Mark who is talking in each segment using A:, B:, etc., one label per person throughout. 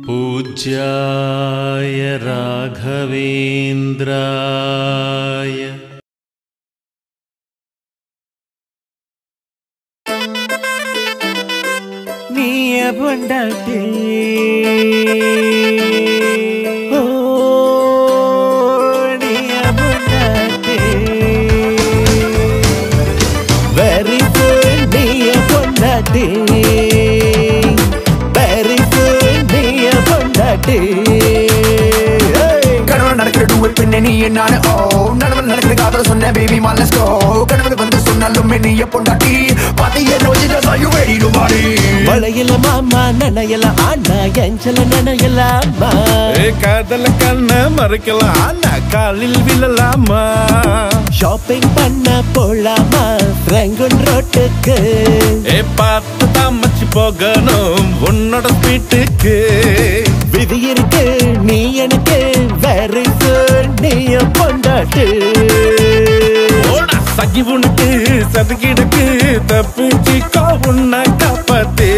A: पूज्याय राघवेन्द्राय
B: நீய பொண்டாட்டி ஓ நீய பொண்டாட்டி வெரி குட் நீய பொண்டாட்டி வெரி குட் நீய பொண்டாட்டி
C: கனவு நடக்கிற டூவல் பெண்ணே நீ நானு ஓ நனவல் நடக்கிற காதல சொன்ன பேபி மா லெட்ஸ் கோ கனவு வந்து சொன்னாலும் நீ பொண்டாட்டி பாத்தி என்ன வச்சு சாயு வெடிடு மாடி
B: மழையில மாமா நனையல ஆனா எஞ்சல நனையலாமா
A: ஏ காதல கண்ண மறைக்கலாம் ஆனா காலில் விழலாமா
B: ஷாப்பிங் பண்ண போலாமா ரெங்குன் ரோட்டுக்கு
A: ஏ பார்த்து தாமச்சு போகணும் உன்னோட வீட்டுக்கு
B: விதி இருக்கு நீ எனக்கு வெரி குட் நீய பொண்டாட்டு
A: ஓடா சகி உனக்கு சதுக்கிடக்கு தப்பிச்சுக்கோ உன்னை காப்பாத்து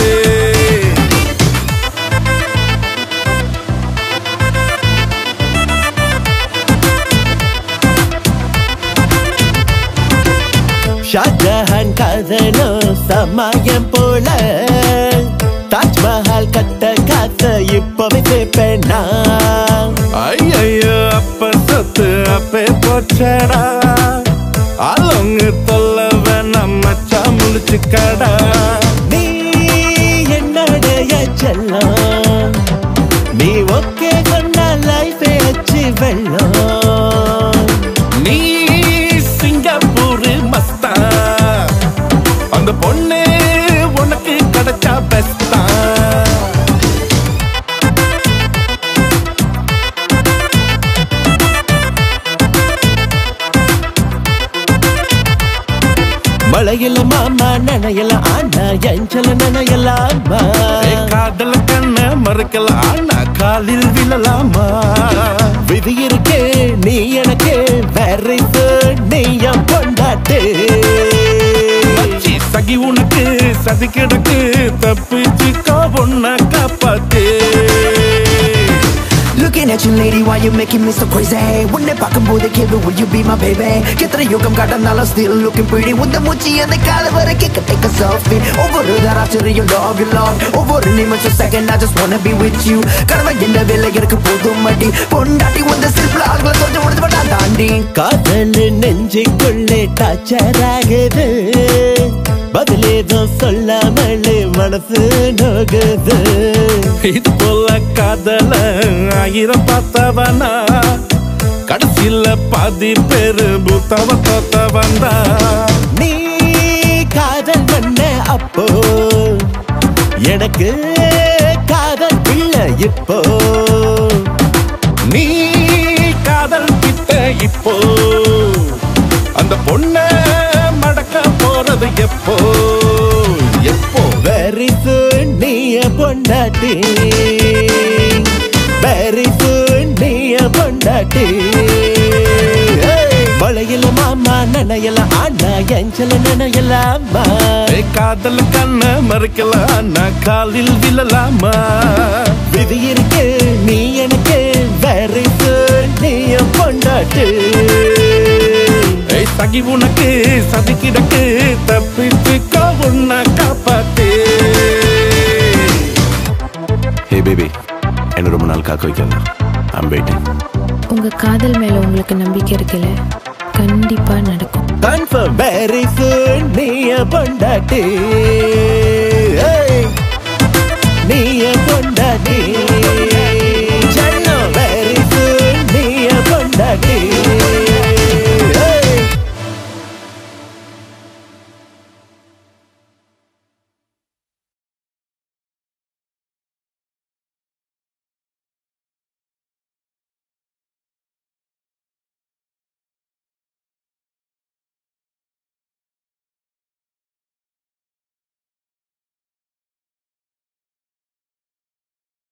B: ஷாஜஹான் காதலோ சமயம் போல தாஜ்மஹால் கட்ட காத்த இப்பவே சேர்ப்பேனா
A: ஐயோ அப்ப சொத்து அப்பே போச்சடா அலங்கு தொல்ல வேணாம் மச்சா முழிச்சுக்கடா
B: நீ என்னுடைய செல்லம் நீ ஓகே சொன்ன லைஃபே வச்சு வெள்ளம்
A: நீ சிங்கப்பூர் மஸ்தா அந்த பொண்ணு உனக்கு கிடைச்சா பெஸ்டா
B: மழையில மாமா நனையல ஆனா எஞ்சல நனையலாமா
A: காதல கண்ண மறுக்கலாம் ஆனா காலில் விழலாமா
B: விதி இருக்கு நீ எனக்கு வெரி குட் நீ என் பொண்டாட்டு
A: மச்சி சகி உனக்கு சதி கிடக்கு தப்பிச்சுக்கோ உன்னை காப்பாத்து
C: Looking at you lady why you making me so crazy உன்னை பார்க்கும்போது கேள்வி will you be my baby எத்தனை யுகம் கடந்தாலும் still looking pretty உந்த மூச்சு அந்த கால வரை கேட்க take a selfie ஒவ்வொரு தராச்சரியும் love you love ஒவ்வொரு நிமிஷம் second I just wanna be with you கடமை என்ன வேலை எனக்கு போதும் அடி பொண்டாட்டி உந்த சிற்பில் ஆள்களை கொஞ்சம் முடிச்சு பண்ணா தாண்டி
B: காதல் நெஞ்சுக்குள்ளே டாச்சர் ஆகுது பதிலேதோ சொல்லாமலே மனசு நோகுது
A: இது போல காதல ஆயிரம் பார்த்தவனா கடைசியில பாதி பேரு புத்தவ தோத்தவன்டா
B: நீ காதல் பண்ண அப்போ எனக்கு காதல் பிள்ளை இப்போ
A: நீ காதல் கிட்ட இப்போ அந்த பொண்ண மடக்க போறது எப்போ எப்போ
B: வெரி சூன் நீய பொண்டாட்டி வெரி சூன் நீய பொண்டாட்டி மழையில மாமா நனையல ஆனா எஞ்சல நனையலாமா
A: ஏய், காதல் கண்ண மறைக்கலாம் நான் காலில் விழலாமா
B: விதி இருக்கு நீ எனக்கு வெரி சூன் நீய பொண்டாட்டி
A: ஏய், சகி உனக்கு சதி கிடக்கு தப்பிச்சுக்கோ உன்னை காப்பாத்து
D: ஹே பேபி என்ன ரொம்ப நாள் காக்க வைக்கலாம் ஐம் வெயிட்டிங்
E: உங்க காதல் மேல உங்களுக்கு நம்பிக்கை இருக்குல்ல கண்டிப்பா நடக்கும்
B: கன்ஃபார்ம் வெரி சூன் நீய பொண்டாட்டி ஏய், நீய பொண்டாட்டி